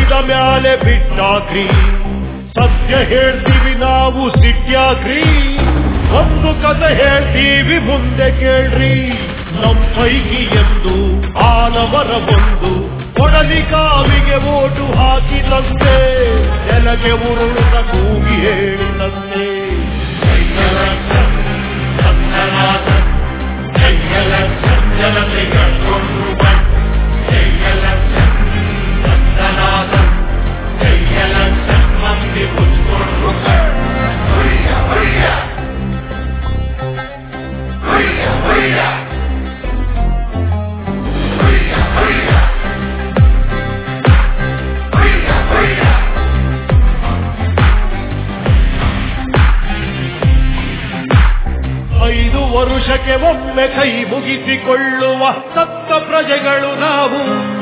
ಹೇಳಿದ ಮ್ಯಾಲೆ ಬಿಟ್ಟಾಗ್ರಿ ಸತ್ಯ ಹೇಳ್ತೀವಿ ನಾವು ಸಿಟ್ಯಾಗ್ರಿ ಒಂದು ಕಥೆ ಹೇಳ್ತೀವಿ ಮುಂದೆ ಕೇಳ್ರಿ ನಮ್ ಪೈಕಿ ಎಂದು ಆನವರ ಒಂದು ಕೊಡಲಿ ಕಾವಿಗೆ ಓಟು ಹಾಕಿದಂತೆ ನೆಲಗೆ ಉರುಳಿದ ಕೂಗಿ ಹೇಳಿದಂತೆ ಐದು ವರುಷಕ್ಕೆ ಒಮ್ಮೆ ಕೈ ಮುಗಿಸಿಕೊಳ್ಳುವ ಸತ್ತ ಪ್ರಜೆಗಳು ನಾವು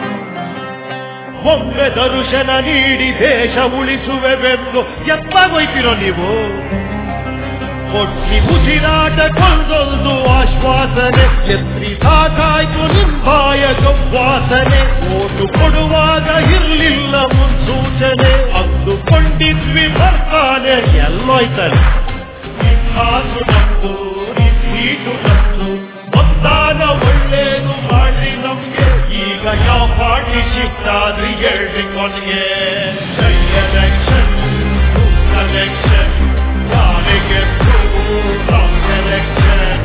ಒಮ್ಮೆ ದರ್ಶನ ನೀಡಿ ದೇಶ ಉಳಿಸುವೆವೆಂದು ಎತ್ತಾಗೋಯ್ತಿರೋ ನೀವು ಕೊಟ್ಟಿ ಉಸಿರಾಟ ಕೊಂದೊಂದು ಆಶ್ವಾಸನೆ ಎತ್ರಿ ಸಾಕಾಯ್ತು ನಿಂಬಾಯ ಗವ್ವಾಸನೆ ಓಟು ಕೊಡುವಾಗ ಇರ್ಲಿಲ್ಲ ಮುನ್ಸೂಚನೆ ಅಂದುಕೊಂಡಿದ್ವಿ ಬರ್ತಾನೆ ಎಲ್ಲೋಯ್ತಾನೆ ಕಾಸು ನಮ್ದು ಸೀಟು ನಮ್ದು ಮತದಾನ ಒಳ್ಳೇದು ಮಾಡ್ರಿ ನಮ್ಗೆ ಈಗ ಯಾವ ಪಾರ್ಟಿ ಶಿಫ್ಟ್ ಆದ್ರಿ ಹೇಳ್ರಿ ಕೊನೆಗೆ ಎಲೆಕ್ಷನ್ ಕಲೆಕ್ಷನ್ ಯಾರಿಗೆ ಎಲೆಕ್ಷನ್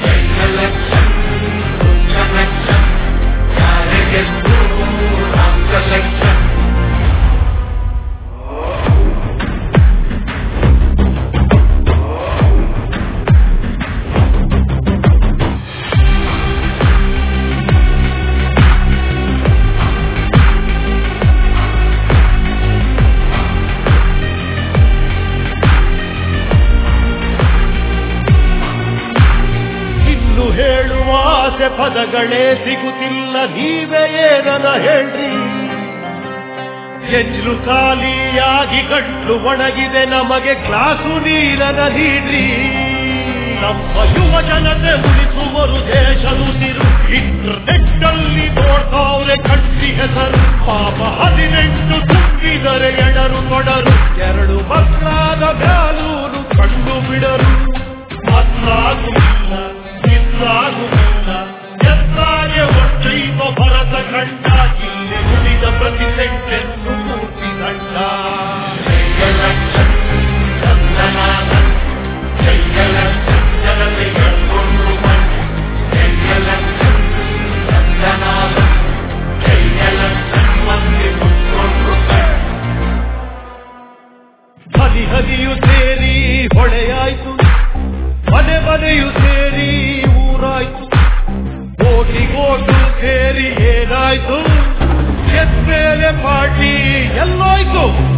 ಇನ್ನು ಹೇಳುವ ಆಸೆ ಪದಗಳೇ ಸಿಗುತ್ತಿಲ್ಲ ನೀವೇ ಏನನ ಹೇಳ್ರಿ ಎಜ್ಲು ಖಾಲಿಯಾಗಿ ಗಂಟ್ಲು ಒಣಗಿದೆ ನಮಗೆ ಗ್ಲಾಸು ನೀರನ ನೀಡ್ರಿ ನಮ್ಮ ಯುವ ಜನತೆ ಉಳಿಸುವರು ದೇಶದುಸಿರು ಇಂಟರ್ನೆಟ್ ಅಲ್ಲಿ ನೋಡ್ತಾವ್ರೆ ಕಟ್ಟಿ ಹೆಸರು ಪಾಪ ಹದಿನೆಂಟು ತುಂಬಿದರೆ ಎಡರು ತೊಡರು ಎರಡು ಮಕ್ಕಳಾದ ಬ್ಯಾಲೂರು ಕಂಡು ಬಿಡರು ಮತ್ತಾಗುವುದಿಲ್ಲ ಇನ್ನಾಗುವುದಿಲ್ಲ ಎತ್ತಾಗೆ ಒಟ್ಟೈವ ಭರತ ಕಂಡ ಇಲ್ಲಿ ಉಳಿದ ಪ್ರತಿ ಸೆಂಟೆನ್ನು ಪೂರ್ತಿ ದಂಡ ಹದಿ ಹದಿಯು ಸೇರಿ ಹೊಳೆಯಾಯ್ತು ಮನೆ ಮನೆಯು ಸೇರಿ ಊರಾಯ್ತು ಕೋಟಿಗೋಟು ಸೇರಿ ಏನಾಯ್ತು ಎದ್ಮೇಲೆ ಪಾರ್ಟಿ ಎಲ್ಲೋಯ್ತು